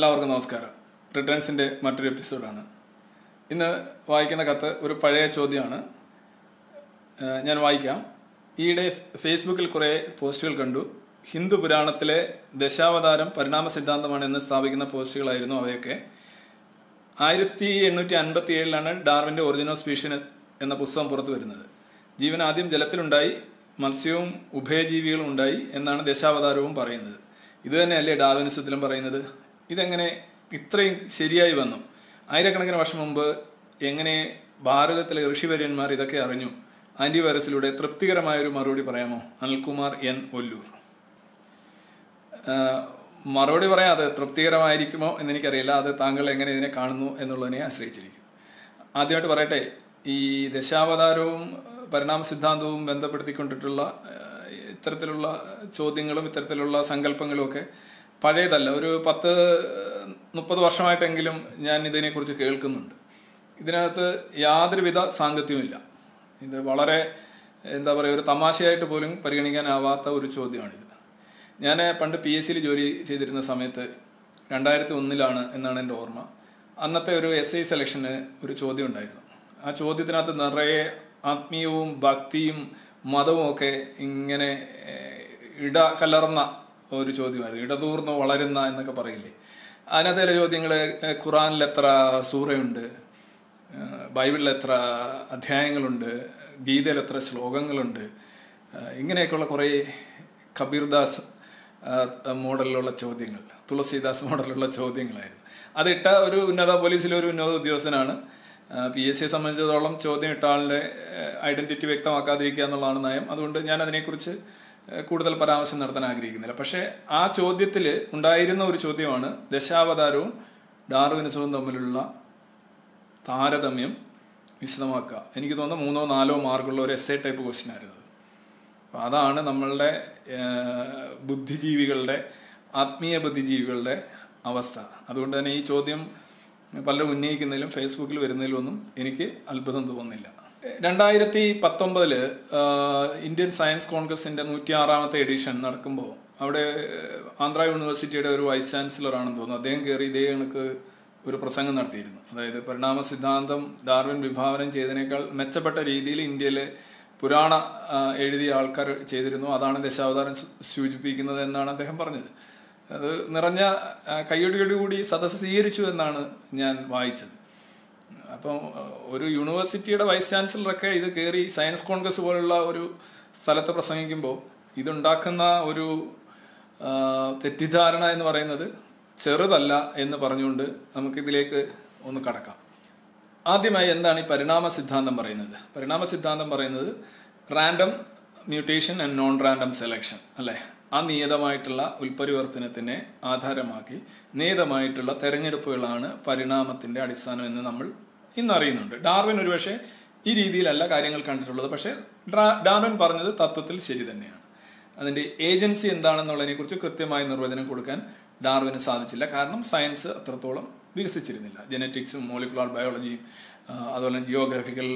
എല്ലാവർക്കും നമസ്കാരം റിട്ടേൺസിന്റെ മറ്റൊരു എപ്പിസോഡാണ് ഇന്ന് വായിക്കുന്ന കത്ത് ഒരു പഴയ ചോദ്യമാണ് ഏഹ് ഞാൻ വായിക്കാം ഈയിടെ ഫേസ്ബുക്കിൽ കുറേ പോസ്റ്റുകൾ കണ്ടു ഹിന്ദു പുരാണത്തിലെ ദശാവതാരം പരിണാമ സിദ്ധാന്തമാണ് എന്ന് സ്ഥാപിക്കുന്ന പോസ്റ്റുകളായിരുന്നു അവയൊക്കെ ആയിരത്തി എണ്ണൂറ്റി അൻപത്തി ഏഴിലാണ് ഡാർവിന്റെ ഒറിജിനൽ സ്പീഷ്യൻ എന്ന പുസ്തകം പുറത്തു വരുന്നത് ജീവൻ ആദ്യം ജലത്തിലുണ്ടായി മത്സ്യവും ഉഭയജീവികളും ഉണ്ടായി എന്നാണ് ദശാവതാരവും പറയുന്നത് ഇത് തന്നെയല്ലേ ഡാർവിനിസത്തിലും പറയുന്നത് ഇതെങ്ങനെ ഇത്രയും ശരിയായി വന്നു ആയിരക്കണക്കിന് വർഷം മുമ്പ് എങ്ങനെ ഭാരതത്തിലെ ഋഷിവര്യന്മാർ ഇതൊക്കെ അറിഞ്ഞു ആന്റിവൈറസിലൂടെ തൃപ്തികരമായ ഒരു മറുപടി പറയാമോ അനിൽകുമാർ എൻ ഒല്ലൂർ ആഹ് മറുപടി പറയാം അത് തൃപ്തികരമായിരിക്കുമോ എന്ന് എനിക്കറിയില്ല അത് താങ്കൾ എങ്ങനെ ഇതിനെ കാണുന്നു എന്നുള്ളതിനെ ആശ്രയിച്ചിരിക്കും ആദ്യമായിട്ട് പറയട്ടെ ഈ ദശാവതാരവും പരിണാമ സിദ്ധാന്തവും ബന്ധപ്പെടുത്തിക്കൊണ്ടിട്ടുള്ള ആഹ് ഇത്തരത്തിലുള്ള ചോദ്യങ്ങളും ഇത്തരത്തിലുള്ള സങ്കല്പങ്ങളും ഒക്കെ പഴയതല്ല ഒരു പത്ത് മുപ്പത് വർഷമായിട്ടെങ്കിലും ഞാൻ ഇതിനെക്കുറിച്ച് കേൾക്കുന്നുണ്ട് ഇതിനകത്ത് യാതൊരുവിധ സാങ്കത്യവുമില്ല ഇത് വളരെ എന്താ പറയുക ഒരു തമാശയായിട്ട് പോലും പരിഗണിക്കാനാവാത്ത ഒരു ചോദ്യമാണിത് ഞാൻ പണ്ട് പി എസ് സിയിൽ ജോലി ചെയ്തിരുന്ന സമയത്ത് രണ്ടായിരത്തി ഒന്നിലാണ് എന്നാണ് എൻ്റെ ഓർമ്മ അന്നത്തെ ഒരു എസ് ഐ സെലക്ഷന് ഒരു ചോദ്യം ഉണ്ടായിരുന്നു ആ ചോദ്യത്തിനകത്ത് നിറയെ ആത്മീയവും ഭക്തിയും മതവും ഒക്കെ ഇങ്ങനെ ഏഹ്, ഇട കലർന്ന ഒരു ചോദ്യമായിരുന്നു ഇടതൂർന്ന് വളരുന്ന എന്നൊക്കെ പറയില്ലേ അതിനകത്തെ ചില ചോദ്യങ്ങൾ ഖുറാനിൽ എത്ര സൂറയുണ്ട് ഏഹ്, ബൈബിളിൽ എത്ര അധ്യായങ്ങളുണ്ട് ഗീതയിൽ എത്ര ശ്ലോകങ്ങളുണ്ട് ഏഹ്, ഇങ്ങനെയൊക്കെയുള്ള കുറേ കബീർദാസ് ആഹ്, മോഡലിലുള്ള ചോദ്യങ്ങൾ തുളസീദാസ് മോഡലുള്ള ചോദ്യങ്ങളായിരുന്നു അതിട്ട ഒരു ഉന്നത പോലീസിലെ ഒരു ഉന്നത ഉദ്യോഗസ്ഥനാണ് പി എസ് സിയെ സംബന്ധിച്ചിടത്തോളം ചോദ്യം ഇട്ട ആളുടെ ഐഡന്റിറ്റി വ്യക്തമാക്കാതിരിക്കുക എന്നുള്ളതാണ് നയം അതുകൊണ്ട് ഞാൻ അതിനെക്കുറിച്ച് ഏഹ്, കൂടുതൽ പരാമർശം നടത്താൻ ആഗ്രഹിക്കുന്നില്ല പക്ഷേ ആ ചോദ്യത്തിൽ ഉണ്ടായിരുന്ന ഒരു ചോദ്യമാണ് ദശാവതാരവും ഡാർവിനിസവും തമ്മിലുള്ള താരതമ്യം വിശദമാക്കുക എനിക്ക് തോന്നുന്നു മൂന്നോ നാലോ മാർക്കുള്ള ഒരു എസ് എ ടൈപ്പ് ക്വസ്റ്റ്യൻ ആയിരുന്നു അത്. അപ്പൊ അതാണ് നമ്മളുടെ ഏഹ്, ബുദ്ധിജീവികളുടെ ആത്മീയ ബുദ്ധിജീവികളുടെ അവസ്ഥ അതുകൊണ്ട് തന്നെ ഈ ചോദ്യം പലരും ഉന്നയിക്കുന്നതിലും ഫേസ്ബുക്കിൽ വരുന്നതിലും ഒന്നും എനിക്ക് അത്ഭുതം തോന്നുന്നില്ല രണ്ടായിരത്തി പത്തൊമ്പതില് ഇന്ത്യൻ സയൻസ് കോൺഗ്രസിന്റെ നൂറ്റി ആറാമത്തെ എഡിഷൻ നടക്കുമ്പോൾ അവിടെ ഏഹ്, ആന്ധ്ര യൂണിവേഴ്സിറ്റിയുടെ ഒരു വൈസ് ചാൻസലർ ആണെന്ന് തോന്നുന്നു അദ്ദേഹം കയറി ഇതേ കണക്ക് ഒരു പ്രസംഗം നടത്തിയിരുന്നു അതായത് പരിണാമ സിദ്ധാന്തം ഡാർവിൻ വിഭാവനം ചെയ്തതിനേക്കാൾ മെച്ചപ്പെട്ട രീതിയിൽ ഇന്ത്യയിലെ പുരാണ ആ, എഴുതിയ ആൾക്കാർ ചെയ്തിരുന്നു അതാണ് ദശാവതാരം സൂ- സൂചിപ്പിക്കുന്നത് എന്നാണ് അദ്ദേഹം പറഞ്ഞത് അത് നിറഞ്ഞ ആ, കയ്യടിയോടുകൂടി സദസ്സ് സ്വീകരിച്ചു എന്നാണ് ഞാൻ വായിച്ചത് അപ്പം അഹ്, ഒരു യൂണിവേഴ്സിറ്റിയുടെ വൈസ് ചാൻസലറൊക്കെ ഇത് കയറി സയൻസ് കോൺഗ്രസ് പോലുള്ള ഒരു സ്ഥലത്ത് പ്രസംഗിക്കുമ്പോൾ ഇതുണ്ടാക്കുന്ന ഒരു ആ, തെറ്റിദ്ധാരണ എന്ന് പറയുന്നത് ചെറുതല്ല എന്ന് പറഞ്ഞുകൊണ്ട് നമുക്കിതിലേക്ക് ഒന്ന് കടക്കാം ആദ്യമായി എന്താണ് ഈ പരിണാമ സിദ്ധാന്തം പറയുന്നത് പരിണാമ സിദ്ധാന്തം പറയുന്നത് random mutation and non random selection അല്ലെ ആ നിയതമായിട്ടുള്ള ഉൽപരിവർത്തനത്തിനെ ആധാരമാക്കി നിയതമായിട്ടുള്ള തെരഞ്ഞെടുപ്പുകളാണ് പരിണാമത്തിന്റെ അടിസ്ഥാനം എന്ന് നമ്മൾ ഇന്ന് അറിയുന്നുണ്ട് ഡാർവിൻ ഒരുപക്ഷെ ഈ രീതിയിലല്ല കാര്യങ്ങൾ കണ്ടിട്ടുള്ളത് പക്ഷേ ഡ്രാ- ഡാർവിൻ പറഞ്ഞത് തത്വത്തിൽ ശരി തന്നെയാണ് അതിന്റെ ഏജൻസി എന്താണെന്നുള്ളതിനെ കുറിച്ച് കൃത്യമായ നിർവചനം കൊടുക്കാൻ ഡാർവിന് സാധിച്ചില്ല കാരണം സയൻസ് അത്രത്തോളം വികസിച്ചിരുന്നില്ല ജനറ്റിക്സും മോളിക്കുലാർ ബയോളജിയും ആ, അതുപോലെ ജിയോഗ്രഫിക്കൽ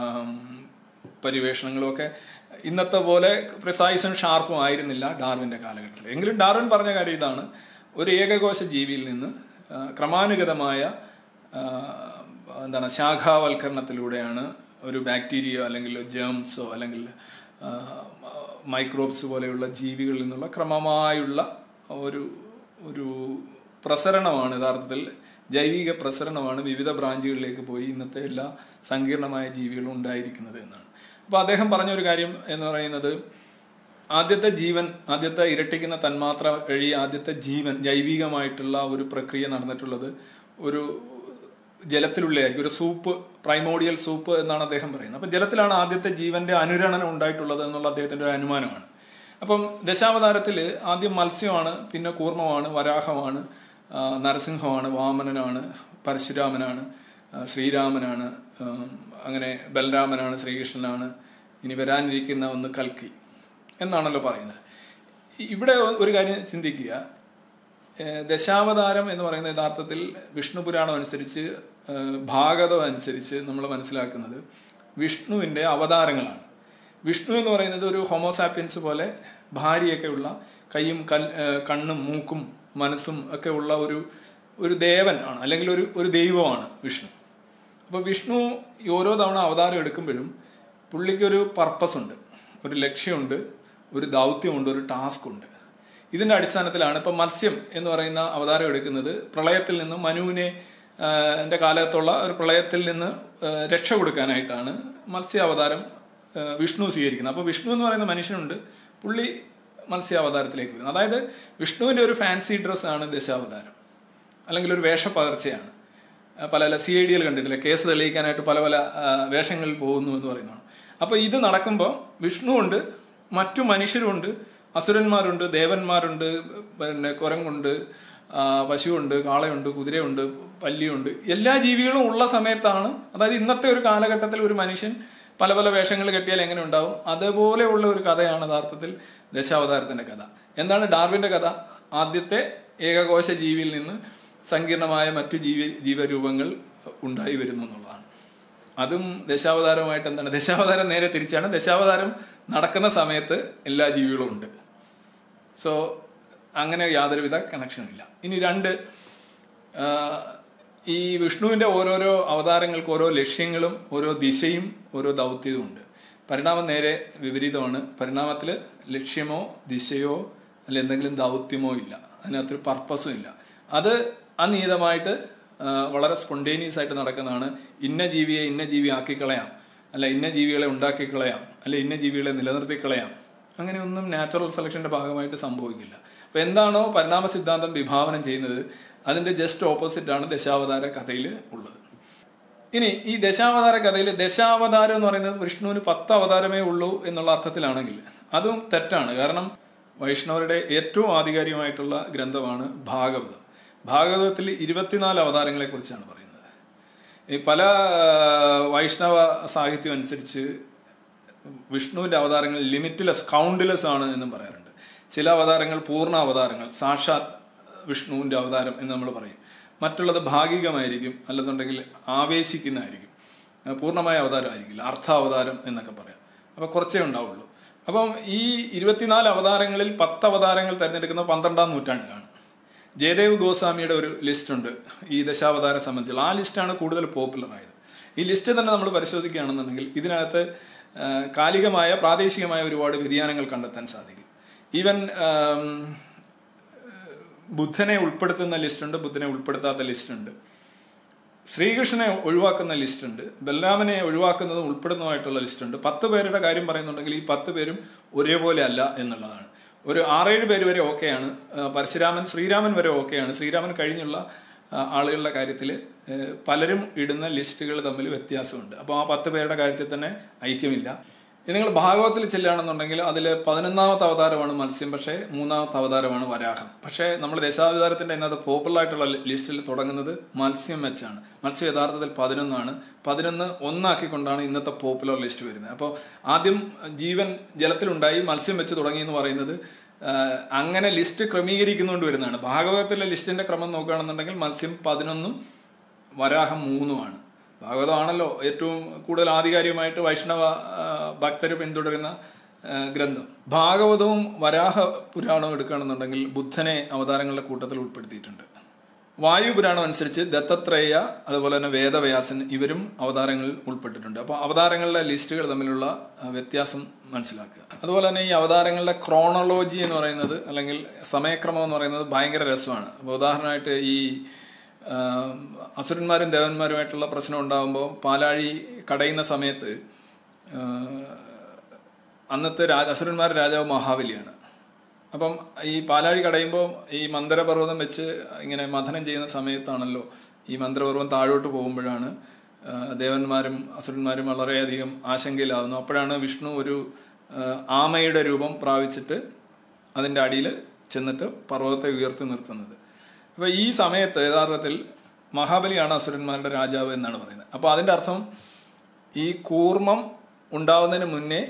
പരിവേഷണങ്ങളും ഒക്കെ ഇന്നത്തെ പോലെ പ്രിസൈസും ഷാർപ്പും ആയിരുന്നില്ല ഡാർവിന്റെ കാലഘട്ടത്തിൽ എങ്കിലും ഡാർവിൻ പറഞ്ഞ കാര്യം ഇതാണ് ഒരു ഏകകോശ ജീവിയിൽ നിന്ന് ആ, ക്രമാനുഗതമായ ആ, എന്താണ് ശാഖാവൽക്കരണത്തിലൂടെയാണ് ഒരു ബാക്ടീരിയോ അല്ലെങ്കിൽ ജേംസോ അല്ലെങ്കിൽ മൈക്രോബ്സ് പോലെയുള്ള ജീവികളിൽ നിന്നുള്ള ക്രമമായുള്ള ഒരു ഒരു പ്രസരണമാണ് യഥാർത്ഥത്തിൽ ജൈവിക പ്രസരണമാണ് വിവിധ ബ്രാഞ്ചുകളിലേക്ക് പോയി ഇന്നത്തെ എല്ലാ സങ്കീർണമായ ജീവികളും ഉണ്ടായിരിക്കുന്നത് എന്നാണ് അപ്പോൾ അദ്ദേഹം പറഞ്ഞ ഒരു കാര്യം എന്ന് പറയുന്നത് ആദ്യത്തെ ജീവൻ ആദ്യത്തെ ഇരട്ടിക്കുന്ന തന്മാത്ര വഴി ആദ്യത്തെ ജീവൻ ജൈവികമായിട്ടുള്ള ഒരു പ്രക്രിയ നടന്നിട്ടുള്ളത് ഒരു ജലത്തിലുള്ളതായിരിക്കും ഒരു സൂപ്പ് പ്രൈമോഡിയൽ സൂപ്പ് എന്നാണ് അദ്ദേഹം പറയുന്നത് അപ്പം ജലത്തിലാണ് ആദ്യത്തെ ജീവന്റെ അനുരണനം ഉണ്ടായിട്ടുള്ളത് എന്നുള്ള അദ്ദേഹത്തിന്റെ ഒരു അനുമാനമാണ് അപ്പം ദശാവതാരത്തിൽ ആദ്യം മത്സ്യമാണ് പിന്നെ കൂർമ്മമാണ് വരാഹമാണ് ആ, നരസിംഹമാണ് വാമനനാണ് പരശുരാമനാണ് ആ, ശ്രീരാമനാണ് ആ, അങ്ങനെ ബലരാമനാണ് ശ്രീകൃഷ്ണനാണ് ഇനി വരാനിരിക്കുന്ന ഒന്ന് കൽക്കി എന്നാണല്ലോ പറയുന്നത് ഇവിടെ ഒരു കാര്യം ചിന്തിക്കുക ഏഹ് ദശാവതാരം എന്ന് പറയുന്ന യഥാർത്ഥത്തിൽ വിഷ്ണു പുരാണം അനുസരിച്ച് ഏഹ് ഭാഗവതം അനുസരിച്ച് നമ്മൾ മനസ്സിലാക്കുന്നത് വിഷ്ണുവിന്റെ അവതാരങ്ങളാണ് വിഷ്ണു എന്ന് പറയുന്നത് ഒരു ഹോമോസാപ്പിയൻസ് പോലെ ഭാര്യയൊക്കെ ഉള്ള കൈയും കൽ ഏഹ് കണ്ണും മൂക്കും മനസ്സും ഒക്കെ ഉള്ള ഒരു ഒരു ദേവൻ ആണ് അല്ലെങ്കിൽ ഒരു ഒരു ദൈവമാണ് വിഷ്ണു അപ്പോൾ വിഷ്ണു ഈ ഓരോ തവണ അവതാരം എടുക്കുമ്പോഴും പുള്ളിക്കൊരു പർപ്പസ് ഉണ്ട് ഒരു ലക്ഷ്യമുണ്ട് ഒരു ദൗത്യമുണ്ട് ഒരു ടാസ്ക് ഉണ്ട് ഇതിന്റെ അടിസ്ഥാനത്തിലാണ് ഇപ്പം മത്സ്യം എന്ന് പറയുന്ന അവതാരം എടുക്കുന്നത് പ്രളയത്തിൽ നിന്ന് മനുവിനെ ആ, ന്റെ കാലത്തുള്ള ഒരു പ്രളയത്തിൽ നിന്ന് ആ, രക്ഷ കൊടുക്കാനായിട്ടാണ് മത്സ്യ അവതാരം ആ, വിഷ്ണു സ്വീകരിക്കുന്നത് അപ്പോൾ വിഷ്ണു എന്ന് പറയുന്ന മനുഷ്യനുണ്ട് പുള്ളി മത്സ്യ അവതാരത്തിലേക്ക് വരുന്നത് അതായത് വിഷ്ണുവിന്റെ ഒരു ഫാൻസി ഡ്രസ്സാണ് ദശാവതാരം അല്ലെങ്കിൽ ഒരു വേഷപ്പകർച്ചയാണ് ആ, പല പല സി ഐ ഡികൾ കണ്ടിട്ടില്ല കേസ് തെളിയിക്കാനായിട്ട് പല പല ആ, വേഷങ്ങളിൽ പോകുന്നു എന്ന് പറയുന്നതാണ് അപ്പോൾ ഇത് നടക്കുമ്പോൾ വിഷ്ണുവുണ്ട് മറ്റു മനുഷ്യരുണ്ട് അസുരന്മാരുണ്ട് ദേവന്മാരുണ്ട് പിന്നെ കുരങ്ങുണ്ട് ആ, പശുവുണ്ട് കാളയുണ്ട് കുതിരയുണ്ട് പല്ലിയുണ്ട് എല്ലാ ജീവികളും ഉള്ള സമയത്താണ് അതായത് ഇന്നത്തെ ഒരു കാലഘട്ടത്തിൽ ഒരു മനുഷ്യൻ പല പല വേഷങ്ങൾ കെട്ടിയാൽ എങ്ങനെ ഉണ്ടാവും അതേപോലെയുള്ള ഒരു കഥയാണ് യഥാർത്ഥത്തിൽ ദശാവതാരത്തിന്റെ കഥ എന്താണ് ഡാർവിന്റെ കഥ ആദ്യത്തെ ഏകകോശ ജീവിയിൽ നിന്ന് സങ്കീർണമായ മറ്റു ജീവി ജീവരൂപങ്ങൾ ഉണ്ടായി വരുന്നു എന്നുള്ളതാണ് അതും ദശാവതാരവുമായിട്ട് എന്താണ് ദശാവതാരം നേരെ തിരിച്ചാണ് ദശാവതാരം നടക്കുന്ന സമയത്ത് എല്ലാ ജീവികളും ഉണ്ട് സോ അങ്ങനെ യാതൊരുവിധ കണക്ഷനും ഇല്ല ഇനി രണ്ട് ആ, ഈ വിഷ്ണുവിന്റെ ഓരോരോ അവതാരങ്ങൾക്ക് ഓരോ ലക്ഷ്യങ്ങളും ഓരോ ദിശയും ഓരോ ദൗത്യവും ഉണ്ട് പരിണാമം നേരെ വിപരീതമാണ് പരിണാമത്തിൽ ലക്ഷ്യമോ ദിശയോ അല്ല എന്തെങ്കിലും ദൗത്യമോ ഇല്ല അതിനകത്തൊരു പർപ്പസും ഇല്ല അത് അനിയതമായിട്ട് ആ, വളരെ സ്പോണ്ടേനിയസ് ആയിട്ട് നടക്കുന്നതാണ് ഇന്ന ജീവിയെ ഇന്ന ജീവി ആക്കിക്കളയാം അല്ല ഇന്ന ജീവികളെ ഉണ്ടാക്കിക്കളയാം അല്ല ഇന്ന ജീവികളെ നിലനിർത്തിക്കളയാം അങ്ങനെയൊന്നും നാച്ചുറൽ സെലക്ഷന്റെ ഭാഗമായിട്ട് സംഭവിക്കില്ല അപ്പൊ എന്താണോ പരിണാമ സിദ്ധാന്തം വിഭാവനം ചെയ്യുന്നത് അതിന്റെ ജസ്റ്റ് ഓപ്പോസിറ്റ് ആണ് ദശാവതാര കഥയിൽ ഉള്ളത് ഇനി ഈ ദശാവതാര കഥയിൽ ദശാവതാരം എന്ന് പറയുന്നത് വിഷ്ണുവിന് പത്ത് അവതാരമേ ഉള്ളൂ എന്നുള്ള അർത്ഥത്തിലാണെങ്കിൽ അതും തെറ്റാണ് കാരണം വൈഷ്ണവരുടെ ഏറ്റവും ആധികാരികമായിട്ടുള്ള ഗ്രന്ഥമാണ് ഭാഗവതം ഭാഗവതത്തിൽ ഇരുപത്തിനാല് അവതാരങ്ങളെ കുറിച്ചാണ് പറയുന്നത് ഈ പല ആ, വൈഷ്ണവ സാഹിത്യം അനുസരിച്ച് വിഷ്ണുവിന്റെ അവതാരങ്ങൾ ലിമിറ്റ്ലെസ് കൗണ്ട്ലെസ് ആണ് എന്നും പറയാറുണ്ട് ചില അവതാരങ്ങൾ പൂർണ്ണ അവതാരങ്ങൾ സാക്ഷാത് വിഷ്ണുവിന്റെ അവതാരം എന്ന് നമ്മൾ പറയും മറ്റുള്ളത് ഭാഗികമായിരിക്കും അല്ലെന്നുണ്ടെങ്കിൽ ആവേശിക്കുന്നതായിരിക്കും ആ, പൂർണ്ണമായ അവതാരമായിരിക്കില്ല അർത്ഥാവതാരം എന്നൊക്കെ പറയാം അപ്പൊ കുറച്ചേ ഉണ്ടാവുള്ളൂ അപ്പം ഈ ഇരുപത്തിനാല് അവതാരങ്ങളിൽ പത്ത് അവതാരങ്ങൾ തിരഞ്ഞെടുക്കുന്നത് പന്ത്രണ്ടാം നൂറ്റാണ്ടിലാണ് ജയദേവ് ഗോസ്വാമിയുടെ ഒരു ലിസ്റ്റ് ഉണ്ട് ഈ ദശാവതാരം സംബന്ധിച്ചുള്ള ആ ലിസ്റ്റാണ് കൂടുതൽ പോപ്പുലർ ആയത് ഈ ലിസ്റ്റ് തന്നെ നമ്മൾ പരിശോധിക്കുകയാണെന്നുണ്ടെങ്കിൽ ഇതിനകത്ത് ആ, കാലികമായ പ്രാദേശികമായ ഒരുപാട് വ്യതിയാനങ്ങൾ കണ്ടെത്താൻ സാധിക്കും ഈവൻ ആം, ബുദ്ധനെ ഉൾപ്പെടുത്തുന്ന ലിസ്റ്റുണ്ട് ബുദ്ധനെ ഉൾപ്പെടുത്താത്ത ലിസ്റ്റുണ്ട് ശ്രീകൃഷ്ണനെ ഒഴിവാക്കുന്ന ലിസ്റ്റ് ഉണ്ട് ബലരാമനെ ഒഴിവാക്കുന്നതും ഉൾപ്പെടുന്നതുമായിട്ടുള്ള ലിസ്റ്റ് ഉണ്ട് പത്ത് പേരുടെ കാര്യം പറയുന്നുണ്ടെങ്കിൽ ഈ പത്ത് പേരും ഒരേപോലെ അല്ല എന്നുള്ളതാണ് ഒരു ആറേഴ് പേര് വരെ ഓക്കെയാണ് ആ, പരശുരാമൻ ശ്രീരാമൻ വരെ ഓക്കെയാണ് ശ്രീരാമൻ കഴിഞ്ഞുള്ള ആ, ആളുകളുടെ കാര്യത്തിൽ പലരും ഇടുന്ന ലിസ്റ്റുകൾ തമ്മിൽ വ്യത്യാസമുണ്ട് അപ്പോൾ ആ പത്ത് പേരുടെ കാര്യത്തിൽ തന്നെ ഐക്യമില്ല ഇനി നിങ്ങൾ ഭാഗവത്തിൽ ചെല്ലുകയാണെന്നുണ്ടെങ്കിൽ അതിൽ പതിനൊന്നാമത്തെ അവതാരമാണ് മത്സ്യം പക്ഷേ മൂന്നാമത്തെ അവതാരമാണ് വരാഹം പക്ഷേ നമ്മൾ ദശാവതാരത്തിന്റെ ഇന്നത്തെ പോപ്പുലർ ആയിട്ടുള്ള ലിസ്റ്റിൽ തുടങ്ങുന്നത് മത്സ്യം വെച്ചാണ് മത്സ്യം യഥാർത്ഥത്തിൽ പതിനൊന്നാണ് പതിനൊന്ന് ഒന്നാക്കിക്കൊണ്ടാണ് ഇന്നത്തെ പോപ്പുലർ ലിസ്റ്റ് വരുന്നത് അപ്പോൾ ആദ്യം ജീവൻ ജലത്തിലുണ്ടായി മത്സ്യം വെച്ച് തുടങ്ങി എന്ന് പറയുന്നത് ആ, അങ്ങനെ ലിസ്റ്റ് ക്രമീകരിക്കുന്നുകൊണ്ട് വരുന്നതാണ് ഭാഗവതത്തിലെ ലിസ്റ്റിന്റെ ക്രമം നോക്കുകയാണെന്നുണ്ടെങ്കിൽ മത്സ്യം പതിനൊന്നും വരാഹം മൂന്നുമാണ് ഭാഗവതമാണല്ലോ ഏറ്റവും കൂടുതൽ ആധികാരികമായിട്ട് വൈഷ്ണവ ആ, ഭക്തര് പിന്തുടരുന്ന ആ, ഗ്രന്ഥം ഭാഗവതവും വരാഹ പുരാണവും എടുക്കുകയാണെന്നുണ്ടെങ്കിൽ ബുദ്ധനെ അവതാരങ്ങളുടെ കൂട്ടത്തിൽ ഉൾപ്പെടുത്തിയിട്ടുണ്ട് വായു പുരാണം അനുസരിച്ച് ദത്തത്രേയ അതുപോലെ തന്നെ വേദവ്യാസൻ ഇവരും അവതാരങ്ങളിൽ ഉൾപ്പെട്ടിട്ടുണ്ട് അപ്പോൾ അവതാരങ്ങളുടെ ലിസ്റ്റുകൾ തമ്മിലുള്ള ആ, വ്യത്യാസം മനസ്സിലാക്കുക അതുപോലെ തന്നെ ഈ അവതാരങ്ങളുടെ ക്രോണോളജി എന്ന് പറയുന്നത് അല്ലെങ്കിൽ സമയക്രമം എന്ന് പറയുന്നത് ഭയങ്കര രസമാണ് അപ്പോൾ ഉദാഹരണമായിട്ട് ഈ ആ, അസുരന്മാരും ദേവന്മാരുമായിട്ടുള്ള പ്രശ്നം ഉണ്ടാകുമ്പോൾ പാലാഴി കടയുന്ന സമയത്ത് ആ, അന്നത്തെ രാജ അസുരന്മാരുടെ രാജാവ് മഹാബലിയാണ് അപ്പം ഈ പാലാഴി കടയുമ്പോൾ ഈ മന്ദരപർവ്വതം വെച്ച് ഇങ്ങനെ മഥനം ചെയ്യുന്ന സമയത്താണല്ലോ ഈ മന്ത്രപർവ്വം താഴോട്ട് പോകുമ്പോഴാണ് ആ, ദേവന്മാരും അസുരന്മാരും വളരെയധികം ആശങ്കയിലാവുന്നു അപ്പോഴാണ് വിഷ്ണു ഒരു ആ, ആമയുടെ രൂപം പ്രാപിച്ചിട്ട് അതിൻ്റെ അടിയിൽ ചെന്നിട്ട് പർവ്വതത്തെ ഉയർത്തി നിർത്തുന്നത് അപ്പോൾ ഈ സമയത്ത് യഥാർത്ഥത്തിൽ മഹാബലിയാണ് അസുരന്മാരുടെ രാജാവ് എന്നാണ് പറയുന്നത് അപ്പോൾ അതിൻ്റെ അർത്ഥം ഈ കൂർമ്മം ഉണ്ടാവുന്നതിന് മുന്നേ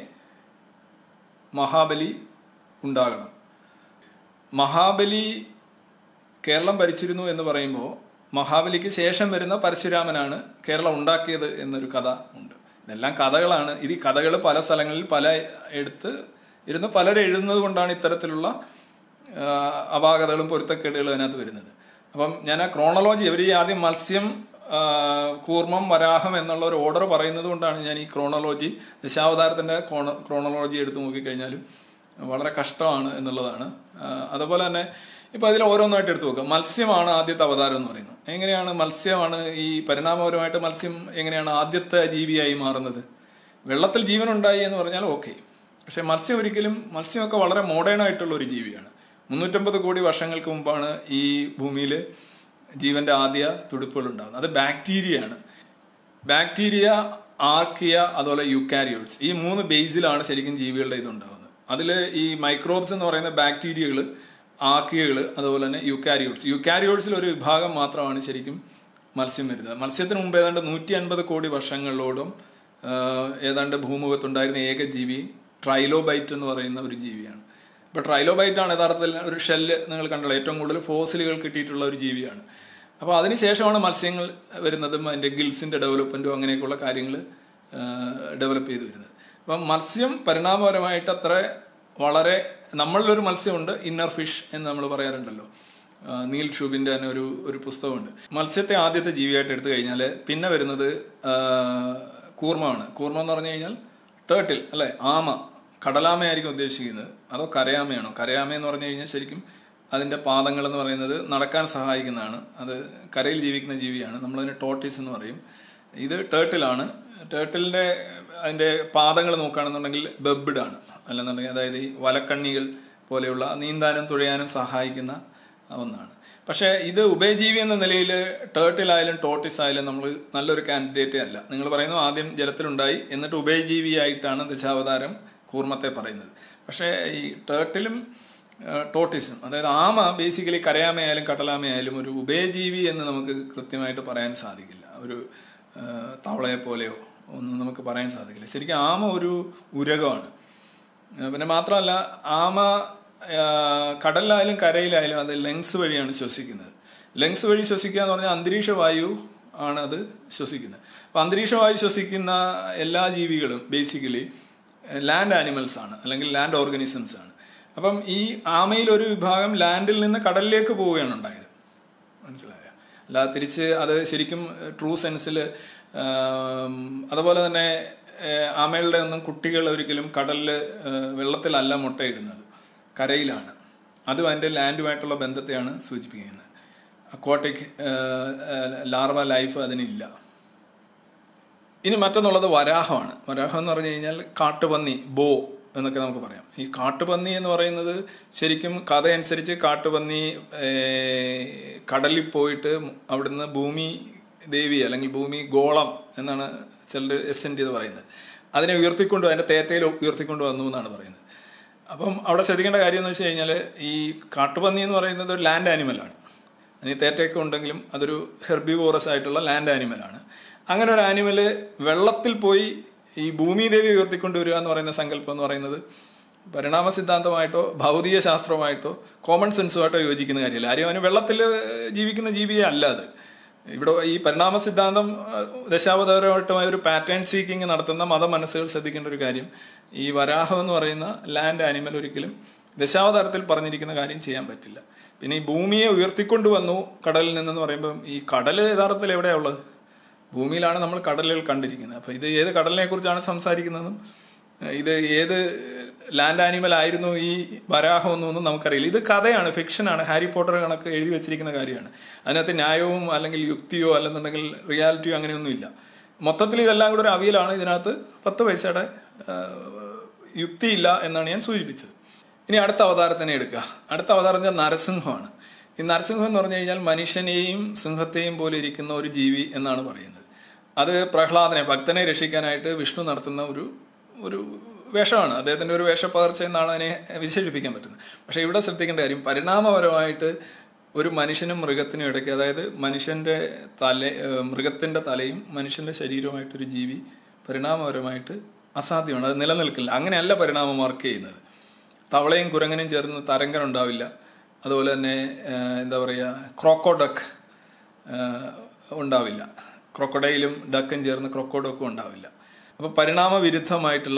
മഹാബലി ഉണ്ടാകണം മഹാബലി കേരളം ഭരിച്ചിരുന്നു എന്ന് പറയുമ്പോൾ മഹാബലിക്ക് ശേഷം വരുന്ന പരശുരാമനാണ് കേരളം ഉണ്ടാക്കിയത് എന്നൊരു കഥ ഉണ്ട് ഇതെല്ലാം കഥകളാണ് ഇത് ഈ കഥകൾ പല സ്ഥലങ്ങളിൽ പല എടുത്ത് ഇരുന്ന് പലരും എഴുതുന്നത് കൊണ്ടാണ് ഇത്തരത്തിലുള്ള ആ, അപാകതകളും പൊരുത്തക്കേടുകളും അതിനകത്ത് വരുന്നത് അപ്പം ഞാൻ ആ ക്രോണോളജി ഇവർ ഈ ആദ്യം മത്സ്യം ആ, കൂർമ്മം വരാഹം എന്നുള്ള ഒരു ഓർഡർ പറയുന്നത് കൊണ്ടാണ് ഞാൻ ഈ ക്രോണോളജി ദശാവതാരത്തിന്റെ ക്രോണോളജി എടുത്തു നോക്കിക്കഴിഞ്ഞാലും വളരെ കഷ്ടമാണ് എന്നുള്ളതാണ് ആ, അതുപോലെ തന്നെ ഇപ്പൊ അതിൽ ഓരോന്നായിട്ട് എടുത്തു നോക്കാം മത്സ്യമാണ് ആദ്യത്തെ അവതാരം എന്ന് പറയുന്നത് എങ്ങനെയാണ് മത്സ്യമാണ് ഈ പരിണാമപരമായിട്ട് മത്സ്യം എങ്ങനെയാണ് ആദ്യത്തെ ജീവിയായി മാറുന്നത് വെള്ളത്തിൽ ജീവൻ ഉണ്ടായി എന്ന് പറഞ്ഞാൽ ഓക്കെ പക്ഷെ മത്സ്യം ഒരിക്കലും മത്സ്യമൊക്കെ വളരെ മോഡേൺ ആയിട്ടുള്ള ഒരു ജീവിയാണ് മുന്നൂറ്റമ്പത് കോടി വർഷങ്ങൾക്ക് മുമ്പാണ് ഈ ഭൂമിയിൽ ജീവന്റെ ആദ്യ തുടിപ്പുകൾ ഉണ്ടാകുന്നത് അത് ബാക്ടീരിയയാണ് ബാക്ടീരിയ ആർക്കിയ അതുപോലെ യുക്കാരിയോട്സ് ഈ മൂന്ന് ബേസിലാണ് ശരിക്കും ജീവികളുടെ ഇതുണ്ടാകുന്നത് അതിൽ ഈ മൈക്രോബ്സ് എന്ന് പറയുന്ന ബാക്ടീരിയകൾ ആർക്കിയകൾ അതുപോലെ തന്നെ യുക്കാരിയോട്സ് യുക്കാരിയോട്സിൽ ഒരു വിഭാഗം മാത്രമാണ് ശരിക്കും മത്സ്യം വരുന്നത് മത്സ്യത്തിന് മുമ്പ് ഏതാണ്ട് നൂറ്റി അൻപത് കോടി വർഷങ്ങളോടും ആഹ്, ഏതാണ്ട് ഭൂമുഖത്തുണ്ടായിരുന്ന ഏക ജീവി ട്രൈലോബൈറ്റ് എന്ന് പറയുന്ന ഒരു ജീവിയാണ് ഇപ്പോൾ ട്രൈലോബൈറ്റ് ആണ് യഥാർത്ഥത്തിൽ ഒരു ഷെല്ല് നിങ്ങൾ കണ്ടല്ലോ ഏറ്റവും കൂടുതൽ ഫോസിലുകൾ കിട്ടിയിട്ടുള്ള ഒരു ജീവിയാണ് അപ്പോൾ അതിനുശേഷമാണ് മത്സ്യങ്ങൾ വരുന്നതും അതിൻ്റെ ഗിൽസിൻ്റെ ഡെവലപ്മെൻറ്റും അങ്ങനെയൊക്കെയുള്ള കാര്യങ്ങൾ ഡെവലപ്പ് ചെയ്ത് വരുന്നത് അപ്പം മത്സ്യം പരിണാമപരമായിട്ട് അത്ര വളരെ നമ്മളിലൊരു മത്സ്യമുണ്ട് ഇന്നർ ഫിഷ് എന്ന് നമ്മൾ പറയാറുണ്ടല്ലോ ആ, നീൽ ഷൂബിൻ്റെ തന്നെ ഒരു ഒരു പുസ്തകമുണ്ട് മത്സ്യത്തെ ആദ്യത്തെ ജീവിയായിട്ട് എടുത്തു കഴിഞ്ഞാൽ പിന്നെ വരുന്നത് ആ, കൂർമ്മമാണ് കൂർമ്മ എന്ന് പറഞ്ഞു കഴിഞ്ഞാൽ ടേട്ടിൽ അല്ലെ ആമ കടലാമയായിരിക്കും ഉദ്ദേശിക്കുന്നത് അതോ കരയാമയാണോ കരയാമ എന്ന് പറഞ്ഞു കഴിഞ്ഞാൽ ശരിക്കും അതിന്റെ പാദങ്ങൾ എന്ന് പറയുന്നത് നടക്കാൻ സഹായിക്കുന്നതാണ് അത് കരയിൽ ജീവിക്കുന്ന ജീവിയാണ് നമ്മളതിന് ടോട്ടീസ് എന്ന് പറയും ഇത് ടേട്ടിലാണ് ടേട്ടിലിന്റെ അതിന്റെ പാദങ്ങൾ നോക്കുകയാണെന്നുണ്ടെങ്കിൽ ബെബ്ഡ് ആണ് അല്ലെന്നുണ്ടെങ്കിൽ അതായത് ഈ വലക്കണ്ണികൾ പോലെയുള്ള നീന്താനും തുഴയാനും സഹായിക്കുന്ന ഒന്നാണ് പക്ഷേ ഇത് ഉഭയജീവി എന്ന നിലയിൽ ടേർട്ടിലായാലും ടോട്ടിസ് ആയാലും നമ്മൾ നല്ലൊരു കാൻഡിഡേറ്റ് അല്ല നിങ്ങൾ പറയുന്നു ആദ്യം ജലത്തിലുണ്ടായി എന്നിട്ട് ഉഭയജീവിയായിട്ടാണ് ദശാവതാരം കൂർമ്മത്തെ പറയുന്നത് പക്ഷേ ഈ ടേർട്ടിലും ടോട്ടിസും അതായത് ആമ ബേസിക്കലി കരയാമയായാലും കടലാമയായാലും ഒരു ഉഭയജീവി എന്ന് നമുക്ക് കൃത്യമായിട്ട് പറയാൻ സാധിക്കില്ല ഒരു ആ, തവളയെ പോലെയോ ഒന്നും നമുക്ക് പറയാൻ സാധിക്കില്ല ശരിക്കും ആമ ഒരു ഉരകമാണ് ആ, പിന്നെ മാത്രമല്ല ആമ ആ, കടലിലായാലും കരയിലായാലും അത് ലങ്സ് വഴിയാണ് ശ്വസിക്കുന്നത് ലങ്സ് വഴി ശ്വസിക്കുക എന്ന് പറഞ്ഞാൽ അന്തരീക്ഷ വായു ആണ് അത് ശ്വസിക്കുന്നത് അപ്പൊ അന്തരീക്ഷ വായു ശ്വസിക്കുന്ന എല്ലാ ജീവികളും ബേസിക്കലി ലാൻഡ് ആനിമൽസ് ആണ് അല്ലെങ്കിൽ ലാൻഡ് ഓർഗാനിസംസ് ആണ് അപ്പം ഈ ആമയിൽ ഒരു വിഭാഗം ലാൻഡിൽ നിന്ന് കടലിലേക്ക് പോവുകയാണ് ഉണ്ടായത് മനസ്സിലായോ അല്ല തിരിച്ച് അത് ശരിക്കും ട്രൂ സെൻസിൽ അതുപോലെ തന്നെ ഏഹ്, ആമകളുടെ ഒന്നും കുട്ടികൾ ഒരിക്കലും കടലിൽ വെള്ളത്തിലല്ല മുട്ടയിടുന്നത് കരയിലാണ് അതും അതിൻ്റെ ലാൻഡുമായിട്ടുള്ള ബന്ധത്തെയാണ് സൂചിപ്പിക്കുന്നത് അക്വാട്ടിക് ലാർവ ലൈഫ് അതിനില്ല ഇനി മറ്റൊന്നുള്ളത് വരാഹമാണ് വരാഹം എന്ന് പറഞ്ഞു കഴിഞ്ഞാൽ കാട്ടുപന്നി ബോ എന്നൊക്കെ നമുക്ക് പറയാം ഈ കാട്ടുപന്നി എന്ന് പറയുന്നത് ശരിക്കും കഥ അനുസരിച്ച് കാട്ടുപന്നി ഏർ, കടലിൽ പോയിട്ട് അവിടുന്ന് ഭൂമി ദേവി അല്ലെങ്കിൽ ഭൂമി ഗോളം എന്നാണ് ചിലർ എസ്റ്റെൻഡ് ചെയ്ത് പറയുന്നത് അതിനെ ഉയർത്തിക്കൊണ്ട് അതിന്റെ തേറ്റയിൽ ഉയർത്തിക്കൊണ്ട് വന്നു എന്നാണ് പറയുന്നത് അപ്പം അവിടെ ശ്രദ്ധിക്കേണ്ട കാര്യം എന്ന് വെച്ച് കഴിഞ്ഞാൽ ഈ കാട്ടുപന്നി എന്ന് പറയുന്നത് ഒരു ലാൻഡ് ആനിമലാണ് അതിന് തേറ്റയൊക്കെ ഉണ്ടെങ്കിലും അതൊരു ഹെർബിവോറസ് ആയിട്ടുള്ള ലാൻഡ് ആനിമലാണ് അങ്ങനെ ഒരു ആനിമല് വെള്ളത്തിൽ പോയി ഈ ഭൂമിദേവി ഉയർത്തിക്കൊണ്ടുവരിക എന്ന് പറയുന്ന സങ്കല്പം എന്ന് പറയുന്നത് പരിണാമ സിദ്ധാന്തമായിട്ടോ ഭൗതിക ശാസ്ത്രമായിട്ടോ കോമൺ സെൻസുമായിട്ടോ യോജിക്കുന്ന കാര്യമല്ല ആരും അവന് വെള്ളത്തിൽ ജീവിക്കുന്ന ജീവിയെ അല്ല അത് ഇവിടെ ഈ പരിണാമ സിദ്ധാന്തം അഹ്, ദശാവതാരമായിട്ടുമായ ഒരു പാറ്റേൺ സീക്കിങ് നടത്തുന്ന മത മനസ്സുകൾ ശ്രദ്ധിക്കേണ്ട ഒരു കാര്യം ഈ വരാഹം എന്ന് പറയുന്ന ലാൻഡ് ആനിമൽ ഒരിക്കലും ദശാവതാരത്തിൽ പറഞ്ഞിരിക്കുന്ന കാര്യം ചെയ്യാൻ പറ്റില്ല പിന്നെ ഈ ഭൂമിയെ ഉയർത്തിക്കൊണ്ടുവന്നു കടലിൽ നിന്നെന്ന് പറയുമ്പം ഈ കടല് യഥാർത്ഥത്തിൽ എവിടെയാ ഉള്ളത് ഭൂമിയിലാണ് നമ്മൾ കടലുകൾ കണ്ടിരിക്കുന്നത് അപ്പൊ ഇത് ഏത് കടലിനെ കുറിച്ചാണ് സംസാരിക്കുന്നതും ഏഹ് ഇത് ഏത് ലാൻഡ് ആനിമൽ ആയിരുന്നു ഈ വരാഹം എന്നൊന്നും നമുക്കറിയില്ല ഇത് കഥയാണ് ഫിക്ഷനാണ് ഹാരി പോട്ടർ കണക്ക് എഴുതി വെച്ചിരിക്കുന്ന കാര്യമാണ് അതിനകത്ത് ന്യായവും അല്ലെങ്കിൽ യുക്തിയോ അല്ലെന്നുണ്ടെങ്കിൽ റിയാലിറ്റിയോ അങ്ങനെയൊന്നും ഇല്ല മൊത്തത്തിൽ ഇതെല്ലാം കൂടെ ഒരു അവിയലാണ് ഇതിനകത്ത് പത്ത് പൈസയുടെ ഏഹ്, യുക്തിയില്ല എന്നാണ് ഞാൻ സൂചിപ്പിച്ചത് ഇനി അടുത്ത അവതാരത്തിനെ എടുക്കുക അടുത്ത അവതാരം എന്ന് പറഞ്ഞാൽ നരസിംഹമാണ് ഈ നരസിംഹം എന്ന് പറഞ്ഞു കഴിഞ്ഞാൽ മനുഷ്യനെയും സിംഹത്തെയും പോലെ ഇരിക്കുന്ന ഒരു ജീവി എന്നാണ് പറയുന്നത് അത് പ്രഹ്ലാദനെ ഭക്തനെ രക്ഷിക്കാനായിട്ട് വിഷ്ണു നടത്തുന്ന ഒരു ഒരു വേഷമാണ് അദ്ദേഹത്തിന്റെ ഒരു വേഷപ്പകർച്ച എന്നാണ് അതിനെ വിശേഷിപ്പിക്കാൻ പറ്റുന്നത് പക്ഷെ ഇവിടെ ശ്രദ്ധിക്കേണ്ട കാര്യം പരിണാമപരമായിട്ട് ഒരു മനുഷ്യനും മൃഗത്തിനും ഇടയ്ക്ക് അതായത് മനുഷ്യന്റെ തല ഏഹ് മൃഗത്തിന്റെ തലയും മനുഷ്യന്റെ ശരീരവുമായിട്ടൊരു ജീവി പരിണാമപരമായിട്ട് അസാധ്യമാണ് അത് നിലനിൽക്കില്ല അങ്ങനെയല്ല പരിണാമം മാർക്ക് ചെയ്യുന്നത് തവളയും കുരങ്ങനും ചേർന്ന് തരങ്കൻ ഉണ്ടാവില്ല അതുപോലെ തന്നെ ഏഹ്, എന്താ പറയുക ക്രോക്കോഡക്ക് ഉണ്ടാവില്ല ക്രൊക്കഡൈലും ഡക്കും ചേർന്ന് ക്രൊക്കോഡക്കും ഉണ്ടാവില്ല അപ്പോൾ പരിണാമ വിരുദ്ധമായിട്ടുള്ള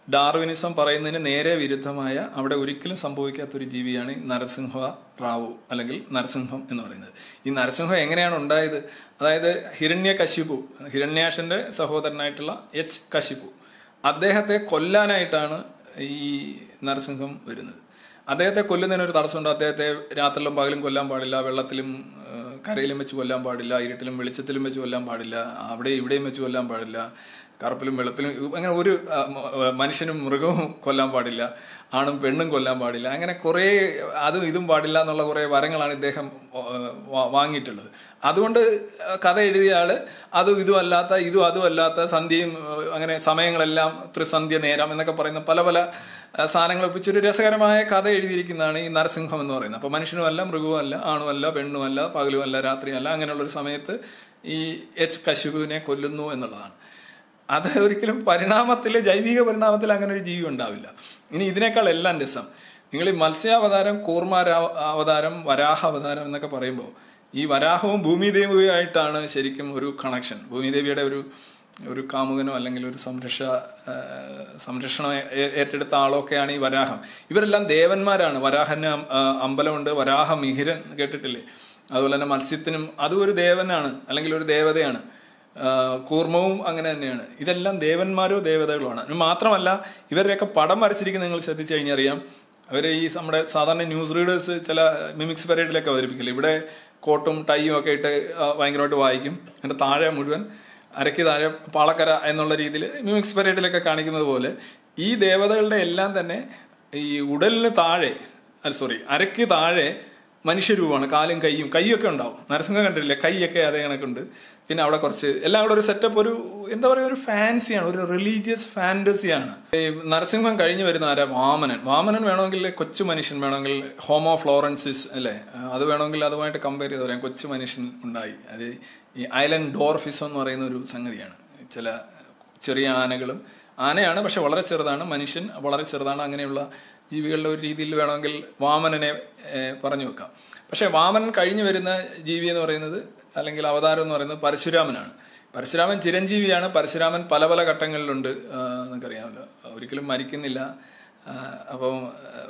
ഡാർവിനിസം പറയുന്നതിന് നേരെ വിരുദ്ധമായ അവിടെ ഒരിക്കലും സംഭവിക്കാത്തൊരു ജീവിയാണ് ഈ നരസിംഹ റാവു അല്ലെങ്കിൽ നരസിംഹം എന്ന് പറയുന്നത് ഈ നരസിംഹം എങ്ങനെയാണ് ഉണ്ടായത് അതായത് ഹിരണ്യ കശിപു ഹിരണ്യാഷന്റെ സഹോദരനായിട്ടുള്ള എച്ച് കശിപു അദ്ദേഹത്തെ കൊല്ലാനായിട്ടാണ് ഈ നരസിംഹം വരുന്നത് അദ്ദേഹത്തെ കൊല്ലുന്നതിന് ഒരു തടസ്സമുണ്ട് അദ്ദേഹത്തെ രാത്രിയിലും പകലും കൊല്ലാൻ പാടില്ല വെള്ളത്തിലും ഏഹ്, കരയിലും വെച്ച് കൊല്ലാൻ പാടില്ല ഇരുട്ടിലും വെളിച്ചത്തിലും വെച്ച് കൊല്ലാൻ പാടില്ല അവിടെ ഇവിടെയും വെച്ച് കൊല്ലാൻ പാടില്ല കറുപ്പിലും വെളുപ്പിലും അങ്ങനെ ഒരു ആ, മ- മനുഷ്യനും മൃഗവും കൊല്ലാൻ പാടില്ല ആണും പെണ്ണും കൊല്ലാൻ പാടില്ല അങ്ങനെ കുറേ അതും ഇതും പാടില്ല എന്നുള്ള കുറേ വരങ്ങളാണ് ഇദ്ദേഹം ഏഹ്, വാ- വാങ്ങിയിട്ടുള്ളത് അതുകൊണ്ട് കഥ എഴുതിയ ആള് അതും ഇതും അല്ലാത്ത ഇതും അതും അല്ലാത്ത സന്ധ്യയും ഏഹ്, അങ്ങനെ സമയങ്ങളെല്ലാം ത്രിസന്ധ്യ നേരം എന്നൊക്കെ പറയുന്ന പല പല ആ, സാധനങ്ങൾ ഒപ്പിച്ചൊരു രസകരമായ കഥ എഴുതിയിരിക്കുന്നതാണ് ഈ നരസിംഹം എന്ന് പറയുന്നത് അപ്പൊ മനുഷ്യനുമല്ല മൃഗവുമല്ല ആണുമല്ല പെണ്ണുമല്ല പകലുമല്ല രാത്രിയല്ല അങ്ങനെയുള്ള ഒരു സമയത്ത് ഈ എച്ച് കശുപുവിനെ കൊല്ലുന്നു എന്നുള്ളതാണ് അത് ഒരിക്കലും പരിണാമത്തിൽ ജൈവിക പരിണാമത്തിൽ അങ്ങനെ ഒരു ജീവി ഉണ്ടാവില്ല ഇനി ഇതിനേക്കാൾ എല്ലാം രസം നിങ്ങൾ ഈ മത്സ്യാവതാരം കൂർമാരാ അവതാരം വരാഹ അവതാരം എന്നൊക്കെ പറയുമ്പോൾ ഈ വരാഹവും ഭൂമിദേവിയുമായിട്ടാണ് ശരിക്കും ഒരു കണക്ഷൻ ഭൂമിദേവിയുടെ ഒരു ഒരു കാമുകനോ അല്ലെങ്കിൽ ഒരു സംരക്ഷ ആ, സംരക്ഷണം ഏ- ഏറ്റെടുത്ത ആളൊക്കെയാണ് ഈ വരാഹം ഇവരെല്ലാം ദേവന്മാരാണ് വരാഹന് അം- ആ, അമ്പലമുണ്ട് വരാഹ മിഹിരൻ കേട്ടിട്ടില്ലേ അതുപോലെ തന്നെ മത്സ്യത്തിനും അതും ഒരു ദേവനാണ് അല്ലെങ്കിൽ ഒരു ദേവതയാണ് ആ, കൂർമ്മവും അങ്ങനെ തന്നെയാണ് ഇതെല്ലാം ദേവന്മാരോ ദേവതകളോ ആണ് മാത്രമല്ല ഇവരുടെയൊക്കെ പടം വരച്ചിരിക്കുന്ന നിങ്ങൾ ശ്രദ്ധിച്ചു കഴിഞ്ഞാൽ അറിയാം അവർ ഈ നമ്മുടെ സാധാരണ ന്യൂസ് റീഡേഴ്സ് ചില മിമിക്സ് പരേഡിലൊക്കെ അവതരിപ്പിക്കില്ല ഇവിടെ കോട്ടും ടൈയും ഒക്കെ ഇട്ട് ആ, ഭയങ്കരമായിട്ട് വായിക്കും അതിന്റെ താഴെ മുഴുവൻ അരയ്ക്ക് താഴെ പാളക്കര എന്നുള്ള രീതിയിൽ മിമിക്സ് പരേഡിലൊക്കെ കാണിക്കുന്നത് പോലെ ഈ ദേവതകളുടെ എല്ലാം തന്നെ ഈ ഉടലിന് താഴെ അല്ല സോറി അരയ്ക്ക് താഴെ മനുഷ്യരൂപമാണ് കാലും കൈയും കൈയൊക്കെ ഉണ്ടാവും നരസിംഹം കണ്ടിട്ടില്ലേ കൈയൊക്കെ അതേ കണക്കുണ്ട് പിന്നെ അവിടെ കുറച്ച് എല്ലാം കൂടെ ഒരു സെറ്റപ്പ് ഒരു എന്താ പറയുക ഒരു ഫാൻസിയാണ് ഒരു റിലീജിയസ് ഫാന്റസിയാണ് ഈ നരസിംഹം കഴിഞ്ഞു വരുന്ന ആരാ വാമനൻ വാമനൻ വേണമെങ്കിൽ കൊച്ചു മനുഷ്യൻ വേണമെങ്കിൽ ഹോമോ ഫ്ലോറൻസിസ് അല്ലേ അത് വേണമെങ്കിൽ അതുമായിട്ട് കമ്പയർ ചെയ്ത് പറയാം കൊച്ചു മനുഷ്യൻ ഉണ്ടായി അത് ഈ ഐലൻഡ് ഡോർഫിസം എന്ന് പറയുന്ന ഒരു സംഗതിയാണ് ചില ചെറിയ ആനകളും ആനയാണ് പക്ഷെ വളരെ ചെറുതാണ് മനുഷ്യൻ വളരെ ചെറുതാണ് അങ്ങനെയുള്ള ജീവികളുടെ ഒരു രീതിയിൽ വേണമെങ്കിൽ വാമനനെ ഏഹ്, പറഞ്ഞു വെക്കാം പക്ഷെ വാമനൻ കഴിഞ്ഞു വരുന്ന ജീവി എന്ന് പറയുന്നത് അല്ലെങ്കിൽ അവതാരം എന്ന് പറയുന്നത് പരശുരാമനാണ് പരശുരാമൻ ചിരഞ്ജീവിയാണ് പരശുരാമൻ പല പല ഘട്ടങ്ങളിലുണ്ട് ആഹ്, നിങ്ങൾക്കറിയാമല്ലോ ഒരിക്കലും മരിക്കുന്നില്ല ആഹ്, അപ്പം ആഹ്,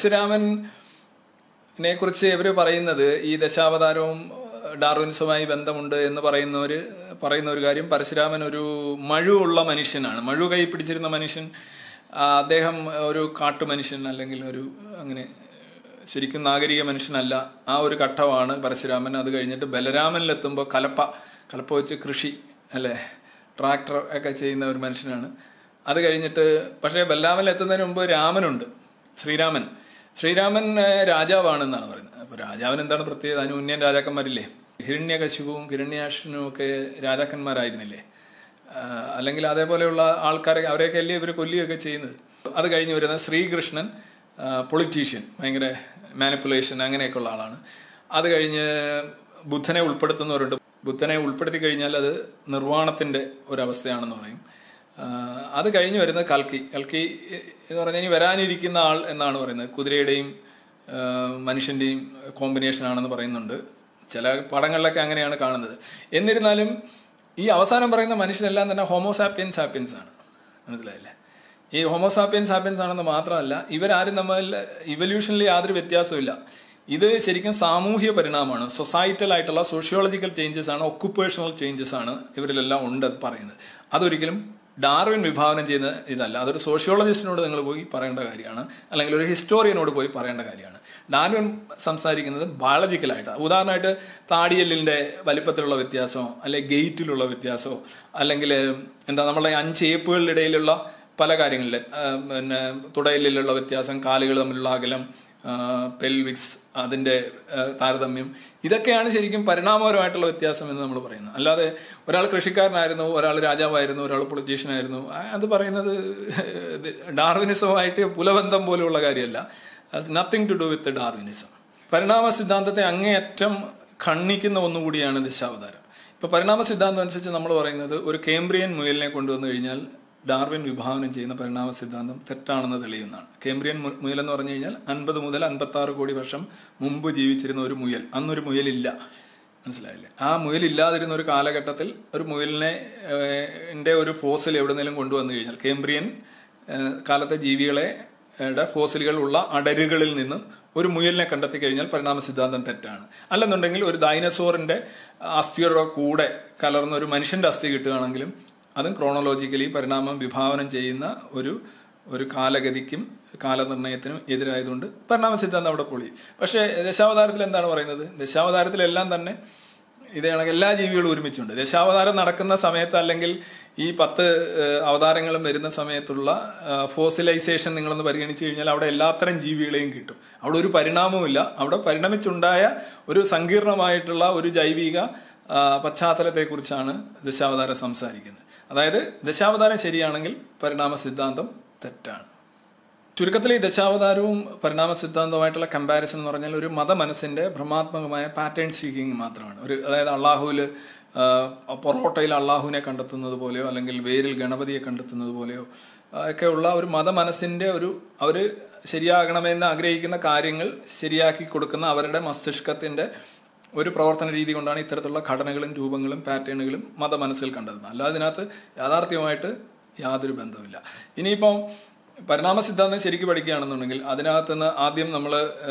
പരശുരാമനെ കുറിച്ച് ഇവർ പറയുന്നത് ഈ ദശാവതാരവും ഡാർവിൻസുമായി ബന്ധമുണ്ട് എന്ന് പറയുന്നവർ പറയുന്ന ഒരു കാര്യം പരശുരാമൻ ഒരു മഴുവുള്ള മനുഷ്യനാണ് മഴു കൈ പിടിച്ചിരുന്ന മനുഷ്യൻ ആ, അദ്ദേഹം ഒരു കാട്ടു മനുഷ്യൻ അല്ലെങ്കിൽ ഒരു അങ്ങനെ ശരിക്കും നാഗരിക മനുഷ്യനല്ല ആ ഒരു ഘട്ടമാണ് പരശുരാമൻ അത് കഴിഞ്ഞിട്ട് ബലരാമനിലെത്തുമ്പോൾ കലപ്പ കലപ്പ വെച്ച് കൃഷി അല്ലേ ട്രാക്ടർ ഒക്കെ ചെയ്യുന്ന ഒരു മനുഷ്യനാണ് അത് കഴിഞ്ഞിട്ട് പക്ഷേ ബലരാമനിൽ എത്തുന്നതിന് മുമ്പ് രാമനുണ്ട് ശ്രീരാമൻ ശ്രീരാമൻ ഏഹ്, രാജാവാണെന്നാണ് പറയുന്നത് അപ്പൊ രാജാവിന് എന്താണ് പ്രത്യേകത അതിന് ഉന്നയൻ രാജാക്കന്മാരില്ലേ ഹിരണ്യകശിപുവും ഹിരണ്യാക്ഷനും ഒക്കെ രാജാക്കന്മാരായിരുന്നില്ലേ ആഹ് അല്ലെങ്കിൽ അതേപോലെയുള്ള ആൾക്കാരെ അവരെയൊക്കെ അല്ലേ ഇവർ കൊല്ലുകയൊക്കെ ചെയ്യുന്നത് അത് കഴിഞ്ഞ് വരുന്ന ശ്രീകൃഷ്ണൻ പൊളിറ്റീഷ്യൻ ഭയങ്കര മാനിപ്പുലേഷൻ അങ്ങനെയൊക്കെയുള്ള ആളാണ് അത് കഴിഞ്ഞ് ബുദ്ധനെ ഉൾപ്പെടുത്തുന്നവരുണ്ട് ബുദ്ധനെ ഉൾപ്പെടുത്തി കഴിഞ്ഞാൽ അത് നിർവ്വാണത്തിന്റെ ഒരവസ്ഥയാണെന്ന് പറയും ആഹ് അത് കഴിഞ്ഞ് വരുന്നത് കൽക്കി കൽക്കി എന്ന് പറഞ്ഞാൽ ഇനി വരാനിരിക്കുന്ന ആൾ എന്നാണ് പറയുന്നത് കുതിരയുടെയും ആഹ് മനുഷ്യന്റെയും കോമ്പിനേഷൻ ആണെന്ന് പറയുന്നുണ്ട് ചില പടങ്ങളിലൊക്കെ അങ്ങനെയാണ് കാണുന്നത് എന്നിരുന്നാലും ഈ അവസാനം പറയുന്ന മനുഷ്യനെല്ലാം തന്നെ ഹോമോസാപ്പിയൻസ് സാപ്പിയൻസ് ആണ് മനസ്സിലായില്ലേ ഈ ഹോമോസാപ്പിയൻസ് സാപ്പിയൻസ് ആണെന്ന് മാത്രമല്ല ഇവരാരും തമ്മിൽ ഇവല്യൂഷനിൽ യാതൊരു വ്യത്യാസമില്ല ഇത് ശരിക്കും സാമൂഹ്യ പരിണാമമാണ് സൊസൈറ്റൽ ആയിട്ടുള്ള സോഷ്യോളജിക്കൽ ചേഞ്ചസ് ആണ് ഒക്കുപ്പേഷണൽ ചേഞ്ചസ് ആണ് ഇവരിലെല്ലാം ഉണ്ട് അത് പറയുന്നത് അതൊരിക്കലും ഡാർവിൻ വിഭാവനം ചെയ്യുന്ന ഇതല്ല അതൊരു സോഷ്യോളജിസ്റ്റിനോട് നിങ്ങൾ പോയി പറയേണ്ട കാര്യമാണ് അല്ലെങ്കിൽ ഒരു ഹിസ്റ്റോറിയനോട് പോയി പറയേണ്ട കാര്യമാണ് ഡാർവിൻ സംസാരിക്കുന്നത് ബയോളജിക്കലായിട്ട് ഉദാഹരണമായിട്ട് താടിയെല്ലിന്റെ വലിപ്പത്തിലുള്ള വ്യത്യാസമോ അല്ലെങ്കിൽ ഗെയിറ്റിലുള്ള വ്യത്യാസമോ അല്ലെങ്കിൽ എന്താ നമ്മളെ അഞ്ച് ഏപ്പുകളുടെ പല കാര്യങ്ങളിൽ പിന്നെ തുടയിലുള്ള വ്യത്യാസം കാലുകൾ തമ്മിലുള്ള അകലം പെൽവിക്സ് അതിന്റെ ആ, താരതമ്യം ഇതൊക്കെയാണ് ശരിക്കും പരിണാമപരമായിട്ടുള്ള വ്യത്യാസം എന്ന് നമ്മൾ പറയുന്നത് അല്ലാതെ ഒരാൾ കൃഷിക്കാരനായിരുന്നു ഒരാൾ രാജാവായിരുന്നു ഒരാൾ പൊളിറ്റീഷ്യനായിരുന്നു ആ, അത് പറയുന്നത് ഡാർവിനിസമായിട്ട് പുലബന്ധം പോലെയുള്ള കാര്യമല്ല nothing to do with Darwinism പരിണാമ സിദ്ധാന്തത്തെ അങ്ങേയറ്റം ഖണ്ഡിക്കുന്ന ഒന്നുകൂടിയാണ് ദശാവതാരം ഇപ്പൊ പരിണാമ സിദ്ധാന്തം അനുസരിച്ച് നമ്മൾ പറയുന്നത് ഒരു കേംബ്രിയൻ മുയലിനെ കൊണ്ടുവന്നു കഴിഞ്ഞാൽ ഡാർവിൻ വിഭാവനം ചെയ്യുന്ന പരിണാമ സിദ്ധാന്തം തെറ്റാണെന്ന് തെളിയുന്നതാണ് കേംബ്രിയൻ മു- മുയൽ എന്ന് പറഞ്ഞു കഴിഞ്ഞാൽ അൻപത് മുതൽ അൻപത്തി ആറ് കോടി വർഷം മുമ്പ് ജീവിച്ചിരുന്ന ഒരു മുയൽ അന്നൊരു മുയലില്ല മനസ്സിലായില്ലേ ആ മുയലില്ലാതിരുന്ന ഒരു കാലഘട്ടത്തിൽ ഒരു മുയലിനെ ഏഹ്, ന്റെ ഒരു ഫോസിൽ എവിടെന്നെങ്കിലും കൊണ്ടുവന്നു കഴിഞ്ഞാൽ കേംബ്രിയൻ ഏഹ്, കാലത്തെ ജീവികളെ യുടെ ഫോസിലുകൾ ഉള്ള അടരുകളിൽ നിന്നും ഒരു മുയലിനെ കണ്ടെത്തി കഴിഞ്ഞാൽ പരിണാമ സിദ്ധാന്തം തെറ്റാണ് അല്ലെന്നുണ്ടെങ്കിൽ ഒരു ഡൈനസോറിന്റെ അസ്ഥിയുടെ കൂടെ കലർന്ന ഒരു മനുഷ്യന്റെ അസ്ഥി കിട്ടുകയാണെങ്കിലും അതും ക്രോണോളജിക്കലി പരിണാമം വിഭാവനം ചെയ്യുന്ന ഒരു ഒരു കാലഗതിക്കും കാലനിർണയത്തിനും എതിരായതുകൊണ്ട് പരിണാമ സിദ്ധാന്തം അവിടെ പൊളി പക്ഷേ ദശാവതാരത്തിൽ എന്താണ് പറയുന്നത് ദശാവതാരത്തിലെല്ലാം തന്നെ ഇത് കണക്ക് എല്ലാ ജീവികളും ഒരുമിച്ചുണ്ട് ദശാവതാരം നടക്കുന്ന സമയത്ത് അല്ലെങ്കിൽ ഈ പത്ത് ഏഹ്, അവതാരങ്ങളും വരുന്ന സമയത്തുള്ള ഫോസിലൈസേഷൻ നിങ്ങളൊന്ന് പരിഗണിച്ചു കഴിഞ്ഞാൽ അവിടെ എല്ലാത്തരം ജീവികളെയും കിട്ടും അവിടെ ഒരു പരിണാമവുമില്ല അവിടെ പരിണമിച്ചുണ്ടായ ഒരു സങ്കീർണമായിട്ടുള്ള ഒരു ജൈവിക ആ, പശ്ചാത്തലത്തെക്കുറിച്ചാണ് ദശാവതാരം സംസാരിക്കുന്നത് അതായത് ദശാവതാരം ശരിയാണെങ്കിൽ പരിണാമ സിദ്ധാന്തം തെറ്റാണ് ചുരുക്കത്തിൽ ഈ ദശാവതാരവും പരിണാമ സിദ്ധാന്തവുമായിട്ടുള്ള കമ്പാരിസൺ എന്ന് പറഞ്ഞാൽ ഒരു മതമനസ്സിന്റെ ഭ്രമാത്മകമായ പാറ്റേൺ സീക്കിങ് മാത്രമാണ് ഒരു അതായത് അള്ളാഹുവിൽ പൊറോട്ടയിൽ അള്ളാഹുവിനെ കണ്ടെത്തുന്നത് പോലെയോ അല്ലെങ്കിൽ വേരിൽ ഗണപതിയെ കണ്ടെത്തുന്നത് പോലെയോ ആ, ഒക്കെയുള്ള ഒരു മതമനസ്സിന്റെ ഒരു അവർ ശരിയാകണമെന്ന് ആഗ്രഹിക്കുന്ന കാര്യങ്ങൾ ശരിയാക്കി കൊടുക്കുന്ന അവരുടെ മസ്തിഷ്കത്തിന്റെ ഒരു പ്രവർത്തന രീതി കൊണ്ടാണ് ഇത്തരത്തിലുള്ള ഘടനകളും രൂപങ്ങളും പാറ്റേണുകളും മതമനസ്സിൽ കണ്ടെത്തുന്നത് അല്ലാതെ ഇതിനകത്ത് യാഥാർത്ഥ്യമായിട്ട് യാതൊരു ബന്ധവുമില്ല ഇനിയിപ്പം പരിണാമ സിദ്ധാന്തം ശരിക്കും പഠിക്കുകയാണെന്നുണ്ടെങ്കിൽ അതിനകത്ത് നിന്ന് ആദ്യം നമ്മൾ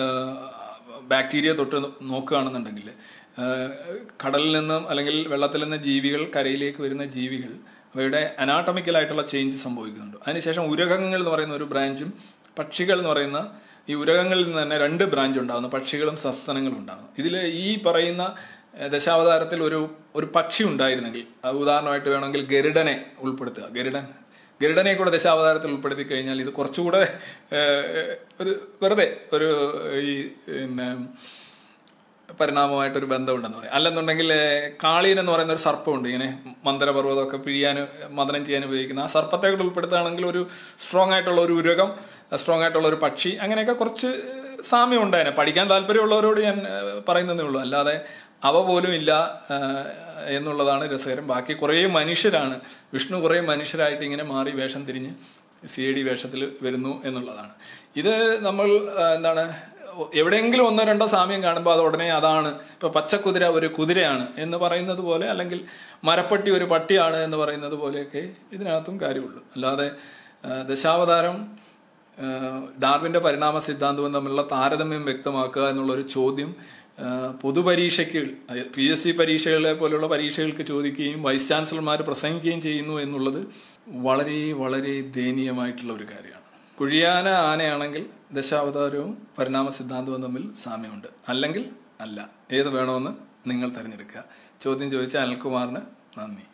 ബാക്ടീരിയ തൊട്ട് നോക്കുകയാണെന്നുണ്ടെങ്കിൽ ഏഹ്, കടലിൽ നിന്നും അല്ലെങ്കിൽ വെള്ളത്തിൽ നിന്ന് ജീവികൾ കരയിലേക്ക് വരുന്ന ജീവികൾ അവയുടെ അനാട്ടമിക്കലായിട്ടുള്ള ചേഞ്ച് സംഭവിക്കുന്നുണ്ട് അതിനുശേഷം ഉരകങ്ങൾ എന്ന് പറയുന്ന ഒരു ബ്രാഞ്ചും പക്ഷികൾ എന്ന് പറയുന്ന ഈ ഉരകങ്ങളിൽ നിന്ന് തന്നെ രണ്ട് ബ്രാഞ്ച് ഉണ്ടാകുന്നു പക്ഷികളും സസ്തനങ്ങളും ഉണ്ടാകുന്നു ഇതിൽ ഈ പറയുന്ന ഏഹ്, ദശാവതാരത്തിൽ ഒരു ഒരു പക്ഷി ഉണ്ടായിരുന്നെങ്കിൽ അത് ഉദാഹരണമായിട്ട് വേണമെങ്കിൽ ഗരുഡനെ ഉൾപ്പെടുത്തുക ഗരുഡൻ ഗരുഡനെ കൂടെ ദശാവതാരത്തിൽ ഉൾപ്പെടുത്തി കഴിഞ്ഞാൽ ഇത് കുറച്ചുകൂടെ ഏഹ്, ഒരു വെറുതെ ഒരു ഈ പിന്നെ പരിണാമമായിട്ടൊരു ബന്ധമുണ്ടെന്ന് പറയാം അല്ലെന്നുണ്ടെങ്കിൽ ഏഹ്, കാളീൻ എന്ന് പറയുന്ന ഒരു സർപ്പമുണ്ട് ഇങ്ങനെ മന്ദരപർവ്വതമൊക്കെ പിഴിയാൻ മദനം ചെയ്യാൻ ഉപയോഗിക്കുന്ന ആ സർപ്പത്തെ കൂടെ ഉൾപ്പെടുത്തുകയാണെങ്കിൽ ഒരു സ്ട്രോങ് ആയിട്ടുള്ള ഒരു ഉരകം സ്ട്രോങ് ആയിട്ടുള്ള ഒരു പക്ഷി അങ്ങനെയൊക്കെ കുറച്ച് സാമ്യം ഉണ്ടായേനെ പഠിക്കാൻ താല്പര്യമുള്ളവരോട് ഞാൻ ഏഹ്, പറയുന്നതേ ഉള്ളൂ അല്ലാതെ അവ പോലും ഇല്ല ഏഹ്, എന്നുള്ളതാണ് രസകരം ബാക്കി കുറേ മനുഷ്യരാണ് വിഷ്ണു കുറേ മനുഷ്യരായിട്ട് ഇങ്ങനെ മാറി വേഷം തിരിഞ്ഞ് സി ഐ ഡി വേഷത്തിൽ വരുന്നു എന്നുള്ളതാണ് ഇത് നമ്മൾ ആ, എന്താണ് എവിടെയെങ്കിലും ഒന്നോ രണ്ടോ സാമ്യം കാണുമ്പോൾ അത് ഉടനെ അതാണ് ഇപ്പൊ പച്ചക്കുതിര ഒരു കുതിരയാണ് എന്ന് പറയുന്നത് പോലെ അല്ലെങ്കിൽ മരപ്പട്ടി ഒരു പട്ടിയാണ് എന്ന് പറയുന്നത് പോലെയൊക്കെ ഇതിനകത്തും കാര്യമുള്ളൂ അല്ലാതെ ആ, ദശാവതാരം ആ, ഡാർവിന്റെ പരിണാമ സിദ്ധാന്തവും തമ്മിലുള്ള താരതമ്യം വ്യക്തമാക്കുക എന്നുള്ളൊരു ചോദ്യം ആ, പൊതുപരീക്ഷയ്ക്ക് പി എസ് സി പരീക്ഷകളെ പോലെയുള്ള പരീക്ഷകൾക്ക് ചോദിക്കുകയും വൈസ് ചാൻസലർമാർ പ്രസംഗിക്കുകയും ചെയ്യുന്നു എന്നുള്ളത് വളരെ വളരെ ദയനീയമായിട്ടുള്ള ഒരു കാര്യമാണ് കുഴിയാന ആനയാണെങ്കിൽ ദശാവതാരവും പരിണാമ സിദ്ധാന്തവും തമ്മിൽ സാമ്യമുണ്ട് അല്ലെങ്കിൽ അല്ല ഏത് വേണമെന്ന് നിങ്ങൾ തിരഞ്ഞെടുക്കുക ചോദ്യം ചോദിച്ച അനിൽകുമാറിന് നന്ദി